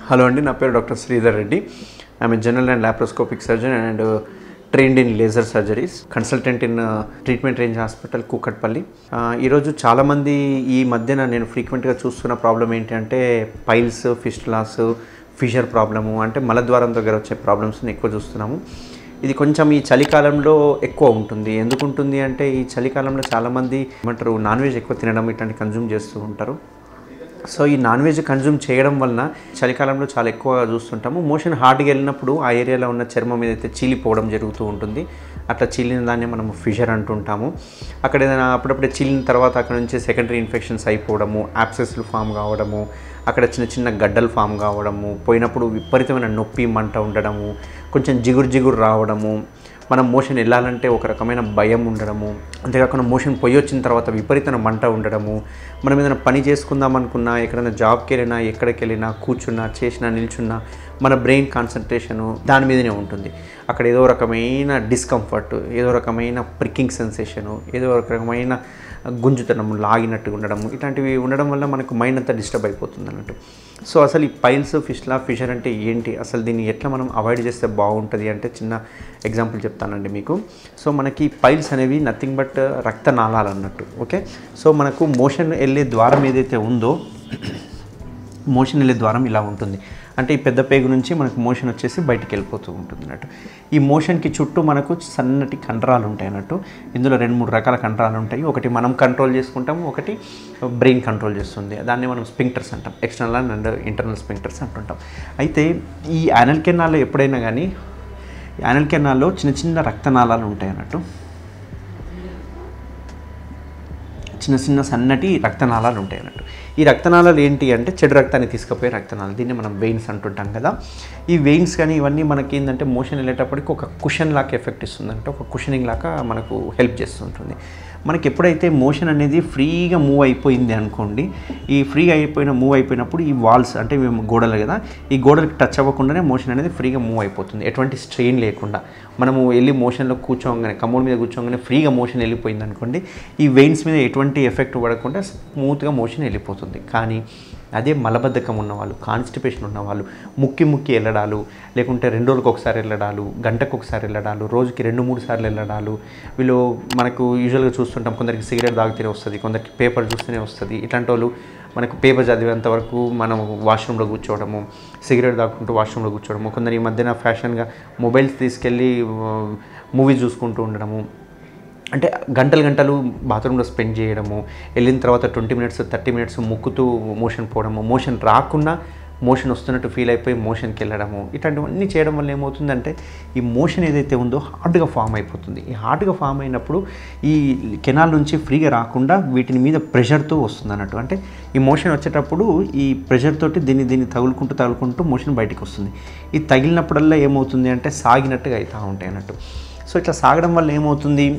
hello అండి నా పేరు doctor Sridhar Reddy I'm general and laparoscopic surgeon and trained in laser surgeries consultant in treatment range hospital Kukatpally ఆ, ఈరోజు చాలామంది ఈ మధ్యన నేను ఫ్రీక్వెంట్గా చూస్తున్న ప్రాబ్లం ఏంటంటే పైల్స్ ఫిస్టులాస్ ఫిషర్ ప్రాబ్లము అంటే మలద్వారం దగ్గర వచ్చే ప్రాబ్లమ్స్ని ఎక్కువ చూస్తున్నాము ఇది కొంచెం ఈ చలికాలంలో ఎక్కువ ఉంటుంది ఎందుకు ఉంటుంది అంటే ఈ చలికాలంలో చాలామంది ఏమంటారు నాన్ వెజ్ ఎక్కువ తినడం ఇట్లాంటి కన్జ్యూమ్ చేస్తూ ఉంటారు సో ఈ నాన్ వెజ్ కన్జ్యూమ్ చేయడం వలన చలికాలంలో చాలా ఎక్కువగా చూస్తుంటాము మోషన్ హార్డ్గా వెళ్ళినప్పుడు ఆ ఏరియాలో ఉన్న చర్మం ఏదైతే చీలిపోవడం జరుగుతూ ఉంటుంది అట్లా చీలిన దాన్ని మనం ఫిషర్ అంటుంటాము అక్కడ ఏదైనా అప్పుడప్పుడే చీలిన తర్వాత అక్కడ నుంచి సెకండరీ ఇన్ఫెక్షన్స్ అయిపోవడము యాప్సెస్లు ఫామ్ కావడము అక్కడ చిన్న చిన్న గడ్డలు ఫామ్ కావడము పోయినప్పుడు విపరీతమైన నొప్పి మంట ఉండడము కొంచెం జిగురు జిగురు రావడము మనం మోషన్ వెళ్ళాలంటే ఒక రకమైన భయం ఉండడము అంతేకాకుండా మోషన్ పొయ్యి వచ్చిన తర్వాత విపరీతమైన మంట ఉండడము మనం ఏదైనా పని చేసుకుందాం అనుకున్నా ఎక్కడైనా జాబ్కి వెళ్ళినా ఎక్కడికి వెళ్ళినా కూర్చున్నా చేసినా నిల్చున్నా మన బ్రెయిన్ కాన్సన్ట్రేషను దాని మీదనే ఉంటుంది అక్కడ ఏదో రకమైన డిస్కంఫర్ట్ ఏదో రకమైన ప్రికింగ్ సెన్సేషను ఏదో ఒక రకమైన గుంజుతనము లాగినట్టుగా ఉండడము ఇట్లాంటివి ఉండడం వల్ల మనకు మైండ్ అంతా డిస్టర్బ్ అయిపోతుంది అన్నట్టు సో అసలు ఈ పైల్స్ ఫిష్లా ఫిషర్ అంటే ఏంటి అసలు దీన్ని ఎట్లా మనం అవాయిడ్ చేస్తే బాగుంటుంది అంటే చిన్న ఎగ్జాంపుల్ చెప్తానండి మీకు సో మనకి పైల్స్ అనేవి నథింగ్ బట్ రక్తనాళాలు అన్నట్టు ఓకే సో మనకు మోషన్ వెళ్ళే ద్వారం ఏదైతే ఉందో మోషన్ వెళ్ళే ద్వారం ఇలా ఉంటుంది అంటే ఈ పెద్ద పేగు నుంచి మనకు మోషన్ వచ్చేసి బయటికి వెళ్ళిపోతూ ఉంటుంది అన్నట్టు ఈ మోషన్కి చుట్టూ మనకు సన్నటి కండరాలు ఉంటాయి అన్నట్టు ఇందులో రెండు మూడు రకాల కండరాలు ఉంటాయి ఒకటి మనం కంట్రోల్ చేసుకుంటాము ఒకటి బ్రెయిన్ కంట్రోల్ చేస్తుంది దాన్ని మనం స్పింక్టర్స్ అంటాం ఎక్స్టర్నల్ అండ్ ఇంటర్నల్ స్పింక్టర్స్ అంటుంటాం అయితే ఈ యానల్ కెనాల్లో ఎప్పుడైనా కానీ యానల్ కెనాల్లో చిన్న చిన్న రక్తనాళాలు ఉంటాయి అన్నట్టు చిన్న చిన్న సన్నటి రక్తనాళాలు ఉంటాయి అన్నట్టు ఈ రక్తనాళాలు ఏంటి అంటే చెడు రక్తాన్ని తీసుకుపోయే రక్తనాళాలు దీన్ని మనం వెయిన్స్ అంటుంటాం కదా ఈ వెయిన్స్ కానీ ఇవన్నీ మనకి ఏంటంటే మోషన్ వెళ్ళేటప్పటికి ఒక కుషన్ లాగా ఎఫెక్ట్ ఇస్తుందంటే ఒక కుషనింగ్ లాగా మనకు హెల్ప్ చేస్తుంటుంది మనకి ఎప్పుడైతే మోషన్ అనేది ఫ్రీగా మూవ్ అయిపోయింది అనుకోండి ఈ ఫ్రీగా అయిపోయిన మూవ్ అయిపోయినప్పుడు ఈ వాల్స్ అంటే ఇవి గోడలు కదా ఈ గోడలకు టచ్ అవ్వకుండానే మోషన్ అనేది ఫ్రీగా మూవ్ అయిపోతుంది ఎటువంటి స్ట్రెయిన్ లేకుండా మనము వెళ్ళి మోషన్లో కూర్చోగానే కమోడ్ మీద కూర్చోగానే ఫ్రీగా మోషన్ వెళ్ళిపోయింది అనుకోండి ఈ వెయిన్స్ మీద ఎటువంటి ఎఫెక్ట్ పడకుండా స్మూత్గా మోషన్ వెళ్ళిపోతుంది కానీ అదే మలబద్ధకం ఉన్నవాళ్ళు కాన్స్టిపేషన్ ఉన్నవాళ్ళు ముక్కి ముక్కి వెళ్ళడాలు లేకుంటే రెండు రోజులకు ఒకసారి వెళ్ళడాలు గంటకు ఒకసారి వెళ్ళడాలు రోజుకి రెండు మూడు సార్లు వెళ్ళడాలు వీళ్ళు మనకు యూజువల్గా చూస్తుంటాం కొందరికి సిగరెట్ తాగితేనే వస్తుంది కొందరికి పేపర్ చూస్తేనే వస్తుంది ఇట్లాంటి వాళ్ళు మనకు పేపర్ చదివేంత వరకు మనం వాష్రూమ్లో కూర్చోవడము సిగరెట్ తాగుకుంటూ వాష్రూమ్లో కూర్చోవడము కొందరు ఈ మధ్యన ఫ్యాషన్గా మొబైల్స్ తీసుకెళ్ళి మూవీ చూసుకుంటూ ఉండడము అంటే గంటలు గంటలు బాత్రూంలో స్పెండ్ చేయడము వెళ్ళిన తర్వాత ట్వంటీ మినిట్స్ థర్టీ మినిట్స్ ముక్కుతూ మోషన్ పోవడము మోషన్ రాకుండా మోషన్ వస్తున్నట్టు ఫీల్ అయిపోయి మోషన్కి వెళ్ళడము ఇట్లాంటివన్నీ చేయడం వల్ల ఏమవుతుందంటే ఈ మోషన్ ఏదైతే ఉందో హార్డ్గా ఫామ్ అయిపోతుంది ఈ హార్డ్గా ఫామ్ అయినప్పుడు ఈ కెనాల్ నుంచి ఫ్రీగా రాకుండా వీటిని మీద ప్రెషర్తో వస్తుంది అన్నట్టు అంటే ఈ మోషన్ వచ్చేటప్పుడు ఈ ప్రెషర్ తోటి దీన్ని దీన్ని తగులుకుంటూ తగులుకుంటూ మోషన్ బయటికి వస్తుంది ఇది తగిలినప్పుడల్లా ఏమవుతుంది అంటే సాగినట్టుగా అవుతూ ఉంటాయి అన్నట్టు సో ఇట్లా సాగడం వల్ల ఏమవుతుంది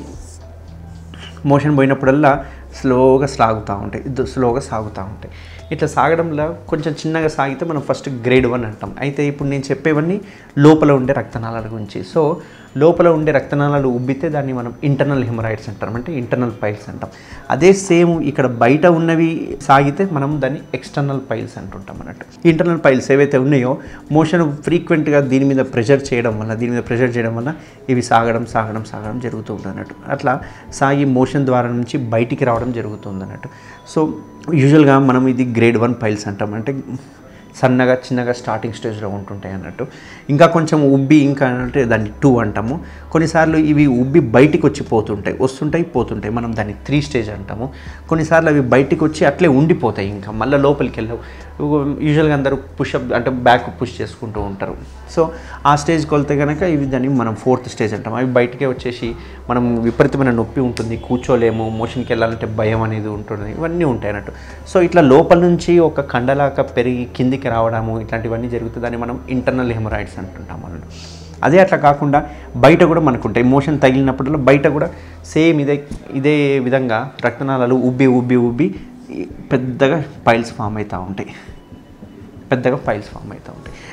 మోషన్ పోయినప్పుడల్లా స్లోగా సాగుతూ ఉంటాయి ఇది స్లోగా సాగుతూ ఉంటాయి ఇట్లా సాగడంలో కొంచెం చిన్నగా సాగితే మనం ఫస్ట్ గ్రేడ్ వన్ అంటాం అయితే ఇప్పుడు నేను చెప్పేవన్నీ లోపల ఉండే రక్తనాళాల గురించి సో లోపల ఉండే రక్తనాళాలు ఉబ్బితే దాన్ని మనం ఇంటర్నల్ హెమరాయిడ్స్ అంటాం అంటే ఇంటర్నల్ పైల్స్ అంటాం అదే సేమ్ ఇక్కడ బయట ఉన్నవి సాగితే మనం దాన్ని ఎక్స్టర్నల్ పైల్స్ అంటుంటాం అన్నట్టు ఇంటర్నల్ పైల్స్ ఏవైతే ఉన్నాయో మోషన్ ఫ్రీక్వెంట్గా దీని మీద ప్రెషర్ చేయడం వల్ల దీని మీద ప్రెషర్ చేయడం వల్ల ఇవి సాగడం సాగడం సాగడం జరుగుతూ ఉంటుంది అన్నట్టు అట్లా సాగి మోషన్ ద్వారా నుంచి బయటికి రావడం జరుగుతుంది అన్నట్టు సో యూజువల్గా మనం ఇది గ్రేడ్ వన్ పైల్స్ అంటాం అంటే సన్నగా చిన్నగా స్టార్టింగ్ స్టేజ్లో ఉంటుంటాయి అన్నట్టు ఇంకా కొంచెం ఉబ్బి ఇంకా అంటే దాన్ని టూ అంటాము కొన్నిసార్లు ఇవి ఉబ్బి బయటికి వచ్చి పోతుంటాయి వస్తుంటాయి పోతుంటాయి మనం దాన్ని త్రీ స్టేజ్ అంటాము కొన్నిసార్లు అవి బయటికి వచ్చి అట్లే ఉండిపోతాయి ఇంకా మళ్ళీ లోపలికి వెళ్ళవు యూజువల్గా అందరూ పుషప్ అంటే బ్యాక్ పుష్ చేసుకుంటూ ఉంటారు సో ఆ స్టేజ్కి వెళ్తే కనుక ఇవి దాన్ని మనం ఫోర్త్ స్టేజ్ అంటాం అవి బయటికే వచ్చేసి మనం విపరీతమైన నొప్పి ఉంటుంది కూర్చోలేము మోషన్కి వెళ్ళాలంటే భయం అనేది ఉంటుంది ఇవన్నీ ఉంటాయి అన్నట్టు సో ఇట్లా లోపల నుంచి ఒక కండలాక పెరిగి కిందికి రావడము ఇట్లాంటివన్నీ జరుగుతుంది దాన్ని మనం ఇంటర్నల్ హెమరాయిడ్స్ అంటుంటాం అన్నట్టు అదే అట్లా కాకుండా బయట కూడా మనకు ఉంటాయి మోషన్ తగిలినప్పుడల్లా బయట కూడా సేమ్ ఇదే ఇదే విధంగా రక్తనాళాలు ఉబ్బి ఉబ్బి ఉబ్బి పెద్దగా పైల్స్ ఫామ్ అవుతూ ఉంటాయి పెద్దగా ఫైల్స్ ఫామ్ అవుతూ ఉంటాయి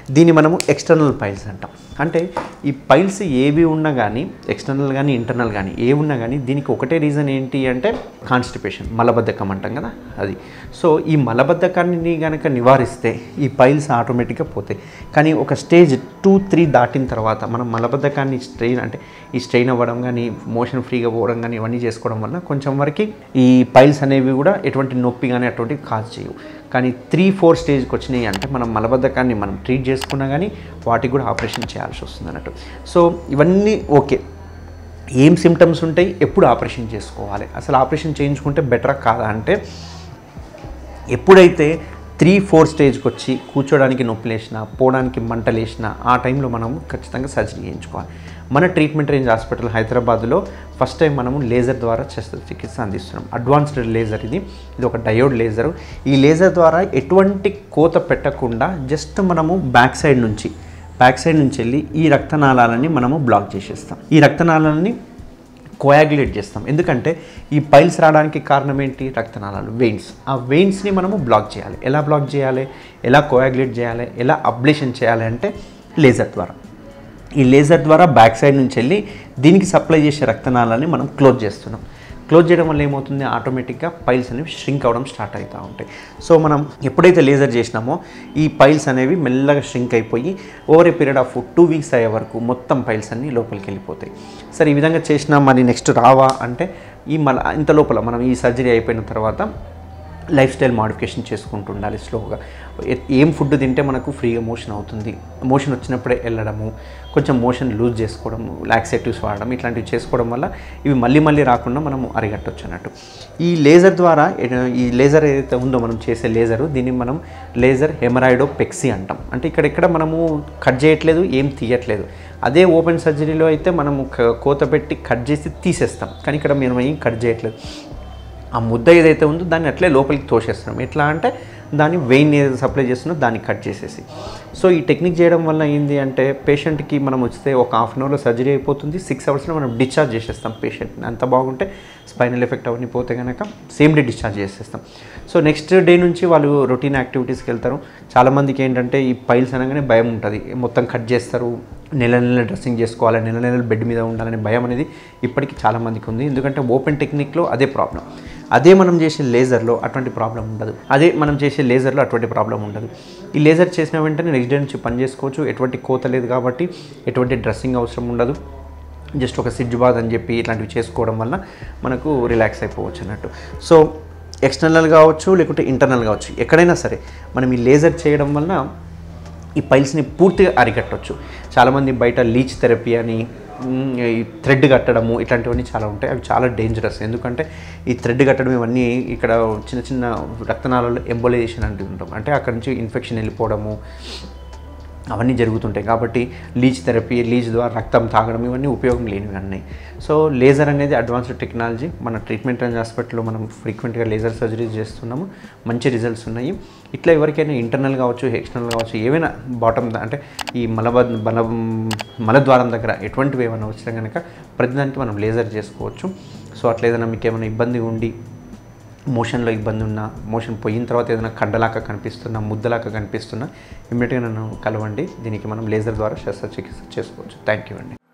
దీన్ని మనము ఎక్స్టర్నల్ పైల్స్ అంటాం అంటే ఈ పైల్స్ ఏవి ఉన్నా కానీ ఎక్స్టర్నల్ కానీ ఇంటర్నల్ కానీ ఏ ఉన్నా కానీ దీనికి ఒకటే రీజన్ ఏంటి అంటే కాన్స్టిపేషన్ మలబద్ధకం అంటాం కదా అది సో ఈ మలబద్ధకాన్ని కనుక నివారిస్తే ఈ పైల్స్ ఆటోమేటిక్గా పోతాయి కానీ ఒక స్టేజ్ టూ త్రీ దాటిన తర్వాత మనం మలబద్ధకాన్ని స్ట్రెయిన్ అంటే ఈ స్ట్రెయిన్ అవ్వడం కానీ మోషన్ ఫ్రీగా పోవడం కానీ ఇవన్నీ చేసుకోవడం వల్ల కొంచెం వరకు ఈ పైల్స్ అనేవి కూడా ఎటువంటి నొప్పి కానీ అటువంటివి కాజ్ చేయవు కానీ త్రీ ఫోర్ స్టేజ్కి వచ్చినాయి అంటే మనం మలబద్ధకాన్ని మనం ట్రీట్ చేసుకున్నా కానీ వాటికి కూడా ఆపరేషన్ చేయాల్సి వస్తుంది అన్నట్టు సో ఇవన్నీ ఓకే ఏం సిమ్టమ్స్ ఉంటాయి ఎప్పుడు ఆపరేషన్ చేసుకోవాలి అసలు ఆపరేషన్ చేయించుకుంటే బెటరా కాదా అంటే ఎప్పుడైతే త్రీ ఫోర్ స్టేజ్కి వచ్చి కూర్చోడానికి నొప్పి లేచినా పోవడానికి మంటలు వేసినా ఆ టైంలో మనం ఖచ్చితంగా సర్జరీ చేయించుకోవాలి మన ట్రీట్మెంట్ రేంజ్ హాస్పిటల్ హైదరాబాద్లో ఫస్ట్ టైం మనము లేజర్ ద్వారా శస్త్రచికిత్స అందిస్తున్నాం అడ్వాన్స్డ్ లేజర్ ఇది ఇది ఒక డయోడ్ లేజర్ ఈ లేజర్ ద్వారా ఎటువంటి కోత పెట్టకుండా జస్ట్ మనము బ్యాక్ సైడ్ నుంచి బ్యాక్ సైడ్ నుంచి వెళ్ళి ఈ రక్తనాళాలని మనము బ్లాక్ చేసేస్తాం ఈ రక్తనాళాలని కోయాగులేట్ చేస్తాం ఎందుకంటే ఈ పైల్స్ రావడానికి కారణం ఏంటి రక్తనాళాలు వెయిన్స్ ఆ వెయిన్స్ని మనము బ్లాక్ చేయాలి ఎలా బ్లాక్ చేయాలి ఎలా కోయాగులేట్ చేయాలి ఎలా అబ్లేషన్ చేయాలి అంటే లేజర్ ద్వారా ఈ లేజర్ ద్వారా బ్యాక్ సైడ్ నుంచి వెళ్ళి దీనికి సప్లై చేసే రక్తనాళాలని మనం క్లోజ్ చేస్తున్నాం క్లోజ్ చేయడం వల్ల ఏమవుతుంది ఆటోమేటిక్గా పైల్స్ అనేవి ష్రింక్ అవ్వడం స్టార్ట్ అవుతూ ఉంటాయి సో మనం ఎప్పుడైతే లేజర్ చేసినామో ఈ పైల్స్ అనేవి మెల్లగా ష్రింక్ అయిపోయి over a period of two weeks అయ్యే వరకు మొత్తం పైల్స్ అన్నీ లోపలికి వెళ్ళిపోతాయి సరే ఈ విధంగా చేసినా మరి నెక్స్ట్ రావా అంటే ఈ మన ఇంత లోపల మనం ఈ సర్జరీ అయిపోయిన తర్వాత లైఫ్ స్టైల్ మాడిఫికేషన్ చేసుకుంటూ ఉండాలి స్లోగా ఏ- ఏం ఫుడ్ తింటే మనకు ఫ్రీగా మోషన్ అవుతుంది మోషన్ వచ్చినప్పుడే వెళ్ళడము కొంచెం మోషన్ లూజ్ చేసుకోవడము లాక్సేటివ్స్ వాడడం ఇట్లాంటివి చేసుకోవడం వల్ల ఇవి మళ్ళీ మళ్ళీ రాకుండా మనం అరిగట్టొచ్చు అన్నట్టు ఈ లేజర్ ద్వారా ఏ- ఈ లేజర్ ఏదైతే ఉందో మనం చేసే లేజరు దీన్ని మనం లేజర్ హెమరాయిడో పెక్సీ అంటాం అంటే ఇక్కడెక్కడ మనము కట్ చేయట్లేదు ఏం తీయట్లేదు అదే ఓపెన్ సర్జరీలో అయితే మనము క- కోత పెట్టి కట్ చేసి తీసేస్తాం కానీ ఇక్కడ మనం ఏం కట్ చేయట్లేదు ఆ ముద్ద ఏదైతే ఉందో దాన్ని అట్లే లోపలికి తోసేస్తున్నాం ఎట్లా అంటే దాన్ని వెయిన్ ఏదైతే సప్లై చేస్తుందో దాన్ని కట్ చేసేసి సో ఈ టెక్నిక్ చేయడం వల్ల ఏంది అంటే పేషెంట్కి మనం వస్తే ఒక హాఫ్ అన్ అవర్లో సర్జరీ అయిపోతుంది సిక్స్ అవర్స్లో మనం డిశ్చార్జ్ చేసేస్తాం పేషెంట్ని అంత బాగుంటే స్పైనల్ ఎఫెక్ట్ అవన్నీ పోతే కనుక సేమ్ డే డిశ్చార్జ్ చేసేస్తాం సో నెక్స్ట్ డే నుంచి వాళ్ళు రొటీన్ యాక్టివిటీస్కి వెళ్తారు చాలామందికి ఏంటంటే ఈ పైల్స్ అనగానే భయం ఉంటుంది మొత్తం కట్ చేస్తారు నెల నెల డ్రెస్సింగ్ చేసుకోవాలి నెల నెలలు బెడ్ మీద ఉండాలనే భయం అనేది ఇప్పటికీ చాలామందికి ఉంది ఎందుకంటే ఓపెన్ టెక్నిక్లో అదే ప్రాబ్లం అదే మనం చేసే లేజర్లో అటువంటి ప్రాబ్లం ఉండదు అదే మనం చేసే లేజర్లో అటువంటి ప్రాబ్లం ఉండదు ఈ లేజర్ చేసిన వెంటనే నెక్స్ట్ డే నుంచి పని చేసుకోవచ్చు ఎటువంటి కోత లేదు కాబట్టి ఎటువంటి డ్రెస్సింగ్ అవసరం ఉండదు జస్ట్ ఒక సిడ్జ్ బాత్ అని చెప్పి ఇట్లాంటివి చేసుకోవడం వల్ల మనకు రిలాక్స్ అయిపోవచ్చు అన్నట్టు సో ఎక్స్టర్నల్ కావచ్చు లేకుంటే ఇంటర్నల్ కావచ్చు ఎక్కడైనా సరే మనం ఈ లేజర్ చేయడం వలన ఈ పైల్స్ని పూర్తిగా అరికట్టవచ్చు చాలామంది బయట లీచ్ థెరపీ అని మ్, ఈ థ్రెడ్ కట్టడము ఇట్లాంటివన్నీ చాలా ఉంటాయి అవి చాలా డేంజరస్ ఎందుకంటే ఈ థ్రెడ్ కట్టడం ఇవన్నీ ఇక్కడ చిన్న చిన్న రక్తనాళాల్లో ఎంబోలైజేషన్ అంటూ ఉంటాం అంటే అక్కడ నుంచి ఇన్ఫెక్షన్ వెళ్ళిపోవడము అవన్నీ జరుగుతుంటాయి కాబట్టి లీచ్ థెరపీ లీచ్ ద్వారా రక్తం తాగడం ఇవన్నీ ఉపయోగం లేనివి అన్నీ సో లేజర్ అనేది అడ్వాన్స్డ్ టెక్నాలజీ మన ట్రీట్మెంట్ రేంజ్ హాస్పిటల్లో మనం ఫ్రీక్వెంట్గా లేజర్ సర్జరీస్ చేస్తున్నాము మంచి రిజల్ట్స్ ఉన్నాయి ఇట్లా ఎవరికైనా ఇంటర్నల్ కావచ్చు ఎక్స్టర్నల్ కావచ్చు ఏవైనా బాటమ్ అంటే ఈ మలబ మల మలద్వారం దగ్గర ఎటువంటివి ఏమైనా వచ్చినా కనుక ప్రతిదానికి మనం లేజర్ చేసుకోవచ్చు సో అట్లా ఏదైనా మీకు ఏమైనా ఇబ్బంది ఉండి మోషన్లో ఇబ్బంది ఉన్నా మోషన్ పోయిన తర్వాత ఏదైనా కండలాగా కనిపిస్తున్నా ముద్దలాగా కనిపిస్తున్నా ఇమ్మీడియట్గా నన్ను కలవండి దీనికి మనం లేజర్ ద్వారా శస్త్రచికిత్స చేసుకోవచ్చు థ్యాంక్ యూ అండి